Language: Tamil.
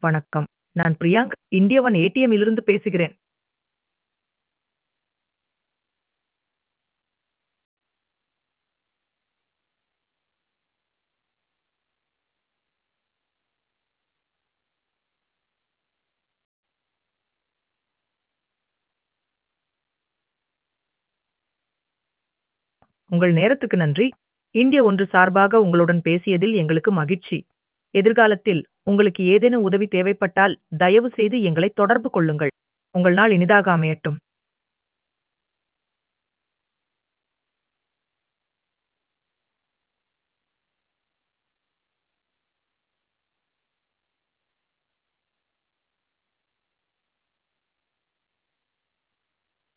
வணக்கம். நான் பிரியாங்க், இந்தியா ஒன் ஏடிஎம்மிலிருந்து பேசுகிறேன். உங்கள் நேரத்துக்கு நன்றி. இந்தியா ஒன்று சார்பாக உங்களுடன் பேசியதில் எங்களுக்கு மகிழ்ச்சி. எதிர்காலத்தில் உங்களுக்கு ஏதேனும் உதவி தேவைப்பட்டால், தயவு செய்து எங்களை தொடர்பு கொள்ளுங்கள். உங்கள் நாள் இனிதாக அமையட்டும்.